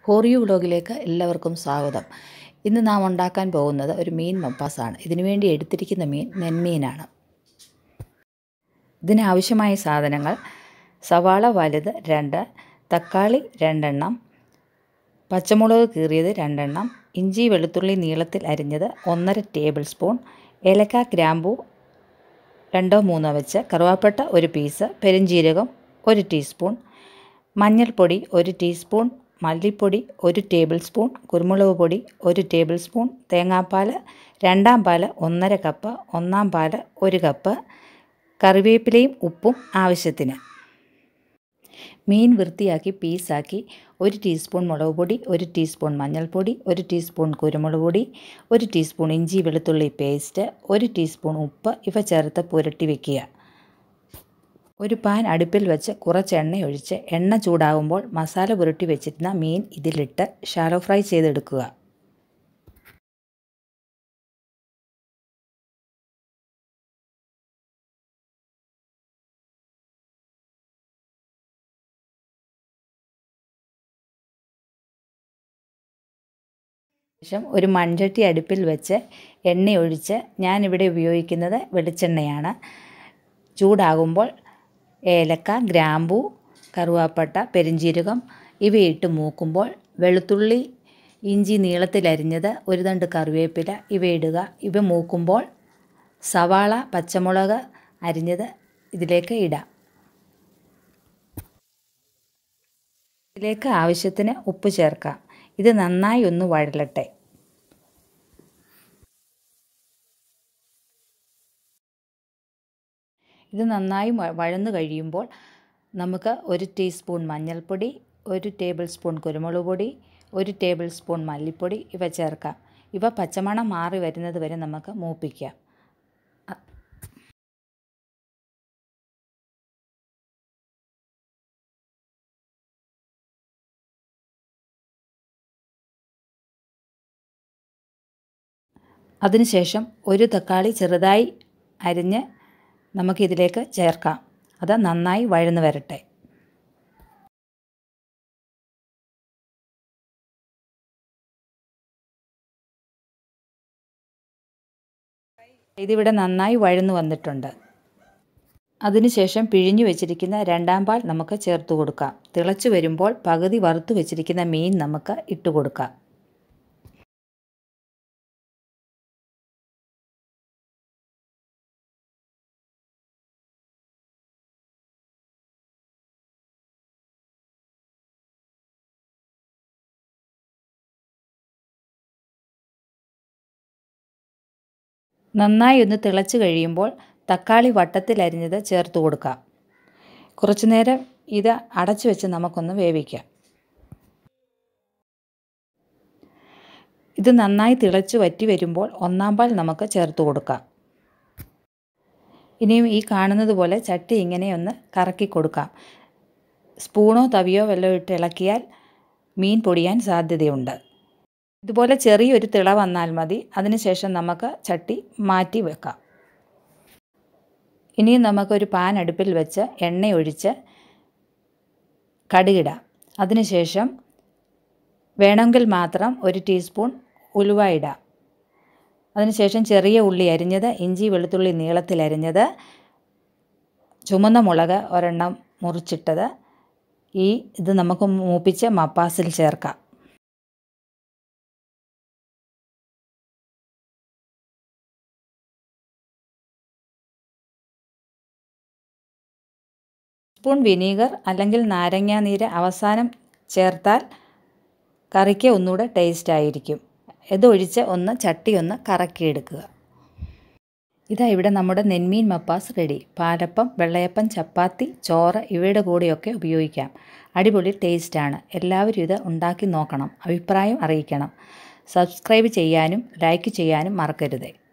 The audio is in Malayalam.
ഹോറിയു വ്ലോഗിലേക്ക് എല്ലാവർക്കും സ്വാഗതം ഇന്ന് നാം ഉണ്ടാക്കാൻ പോകുന്നത് ഒരു മീൻ മപ്പാസാണ് ഇതിനുവേണ്ടി എടുത്തിരിക്കുന്ന മീൻ നെന്മീനാണ് ഇതിനാവശ്യമായ സാധനങ്ങൾ സവാള വലുത് രണ്ട് തക്കാളി രണ്ടെണ്ണം പച്ചമുളക് കീറിയത് രണ്ടെണ്ണം ഇഞ്ചി വെളുത്തുള്ളി നീളത്തിൽ അരിഞ്ഞത് ഒന്നര ടേബിൾ സ്പൂൺ ഏലക്ക ഗ്രാമ്പൂ രണ്ടോ മൂന്നോ വെച്ച് കറുവാപ്പട്ട ഒരു പീസ് പെരുംജീരകം ഒരു ടീസ്പൂൺ മഞ്ഞൾപ്പൊടി ഒരു ടീസ്പൂൺ മല്ലിപ്പൊടി ഒരു ടേബിൾ സ്പൂൺ കുരുമുളക് പൊടി ഒരു ടേബിൾ സ്പൂൺ തേങ്ങാപ്പാൽ രണ്ടാം പാൽ ഒന്നര കപ്പ് ഒന്നാം പാൽ ഒരു കപ്പ് കറിവേപ്പിലയും ഉപ്പും ആവശ്യത്തിന് മീൻ വൃത്തിയാക്കി പീസാക്കി ഒരു ടീസ്പൂൺ മുളക് പൊടി ഒരു ടീസ്പൂൺ മഞ്ഞൾപ്പൊടി ഒരു ടീസ്പൂൺ കുരുമുളക് പൊടി ഒരു ടീസ്പൂൺ ഇഞ്ചി വെളുത്തുള്ളി പേസ്റ്റ് ഒരു ടീസ്പൂൺ ഉപ്പ് ഇവ ചേർത്ത് പുരട്ടി വയ്ക്കുക ഒരു പാൻ അടുപ്പിൽ വെച്ച് കുറച്ച് എണ്ണ ഒഴിച്ച് എണ്ണ ചൂടാകുമ്പോൾ മസാല പുരട്ടി വെച്ചിരുന്ന മീൻ ഇതിലിട്ട് ഷാലോ ഫ്രൈ ചെയ്തെടുക്കുക ശേഷം ഒരു മൺചട്ടി അടുപ്പിൽ വെച്ച് എണ്ണ ഒഴിച്ച് ഞാനിവിടെ ഉപയോഗിക്കുന്നത് വെളിച്ചെണ്ണയാണ് ചൂടാകുമ്പോൾ ഏലക്ക ഗ്രാമ്പൂ കറുവാപ്പട്ട പെരിഞ്ജീരകം ഇവയിട്ട് മൂക്കുമ്പോൾ വെളുത്തുള്ളി ഇഞ്ചി നീളത്തിലരിഞ്ഞത് ഒരു തണ്ട് കറിവേപ്പില ഇവ ഇടുക ഇവ മൂക്കുമ്പോൾ സവാള പച്ചമുളക് അരിഞ്ഞത് ഇതിലേക്ക് ഇടാം ഇതിലേക്ക് ആവശ്യത്തിന് ഉപ്പ് ചേർക്കാം ഇത് നന്നായി ഒന്ന് വഴലട്ടെ ഇത് നന്നായി വഴന്നു കഴിയുമ്പോൾ നമുക്ക് ഒരു ടീസ്പൂൺ മഞ്ഞൾപ്പൊടി ഒരു ടേബിൾ സ്പൂൺ കുരുമുളക് പൊടി ഒരു ടേബിൾ സ്പൂൺ മല്ലിപ്പൊടി ഇവ ചേർക്കാം ഇവ പച്ചമണം മാറി വരുന്നത് വരെ നമുക്ക് മൂപ്പിക്കാം അതിനുശേഷം ഒരു തക്കാളി ചെറുതായി അരിഞ്ഞ് നമുക്കിതിലേക്ക് ചേർക്കാം അത് നന്നായി വഴന്നു വരട്ടെ ഇതിവിടെ നന്നായി വഴന്നു വന്നിട്ടുണ്ട് അതിനുശേഷം പിഴിഞ്ഞു വെച്ചിരിക്കുന്ന രണ്ടാം പാൽ നമുക്ക് ചേർത്ത് കൊടുക്കാം തിളച്ചു വരുമ്പോൾ പകുതി വറുത്ത് വെച്ചിരിക്കുന്ന മീൻ നമുക്ക് ഇട്ട് കൊടുക്കാം നന്നായി ഒന്ന് തിളച്ച് കഴിയുമ്പോൾ തക്കാളി വട്ടത്തിലരിഞ്ഞത് ചേർത്ത് കൊടുക്കാം കുറച്ചു നേരം ഇത് അടച്ചു വെച്ച് നമുക്കൊന്ന് വേവിക്കാം ഇത് നന്നായി തിളച്ച് വറ്റി വരുമ്പോൾ ഒന്നാം പാൽ നമുക്ക് ചേർത്ത് കൊടുക്കാം ഇനിയും ഈ കാണുന്നത് പോലെ ചട്ടി ഇങ്ങനെ ഒന്ന് കറക്കി കൊടുക്കാം സ്പൂണോ തവിയോ വല്ലതും ഇട്ട് ഇളക്കിയാൽ മീൻ പൊടിയാൻ സാധ്യതയുണ്ട് ഇതുപോലെ ചെറിയൊരു തിള വന്നാൽ മതി അതിനുശേഷം നമുക്ക് ചട്ടി മാറ്റി വെക്കാം ഇനിയും നമുക്കൊരു പാൻ അടുപ്പിൽ വെച്ച് എണ്ണ ഒഴിച്ച് കടുകിടാം അതിനുശേഷം വേണമെങ്കിൽ മാത്രം ഒരു ടീസ്പൂൺ ഉലുവ ഇടാം അതിനുശേഷം ചെറിയ ഉള്ളി അരിഞ്ഞത് ഇഞ്ചി വെളുത്തുള്ളി നീളത്തിൽ അരിഞ്ഞത് ചുമന്ന മുളക് ഒരെണ്ണം മുറിച്ചിട്ടത് ഈ ഇത് നമുക്ക് മൂപ്പിച്ച് മപ്പാസിൽ ചേർക്കാം സ്പൂൺ വിനീഗർ അല്ലെങ്കിൽ നാരങ്ങാ നീര് അവസാനം ചേർത്താൽ കറിക്ക് ഒന്നുകൂടെ ടേസ്റ്റ് ആയിരിക്കും ഇതൊഴിച്ച് ഒന്ന് ചട്ടി ഒന്ന് കറക്കിയെടുക്കുക ഇതാ ഇവിടെ നമ്മുടെ നെന്മീൻ മപ്പാസ് റെഡി പാലപ്പം വെള്ളയപ്പം ചപ്പാത്തി ചോറ് ഇവയുടെ കൂടെയൊക്കെ ഉപയോഗിക്കാം അടിപൊളി ടേസ്റ്റാണ് എല്ലാവരും ഇത് ഉണ്ടാക്കി നോക്കണം അഭിപ്രായം അറിയിക്കണം സബ്സ്ക്രൈബ് ചെയ്യാനും ലൈക്ക് ചെയ്യാനും മറക്കരുത്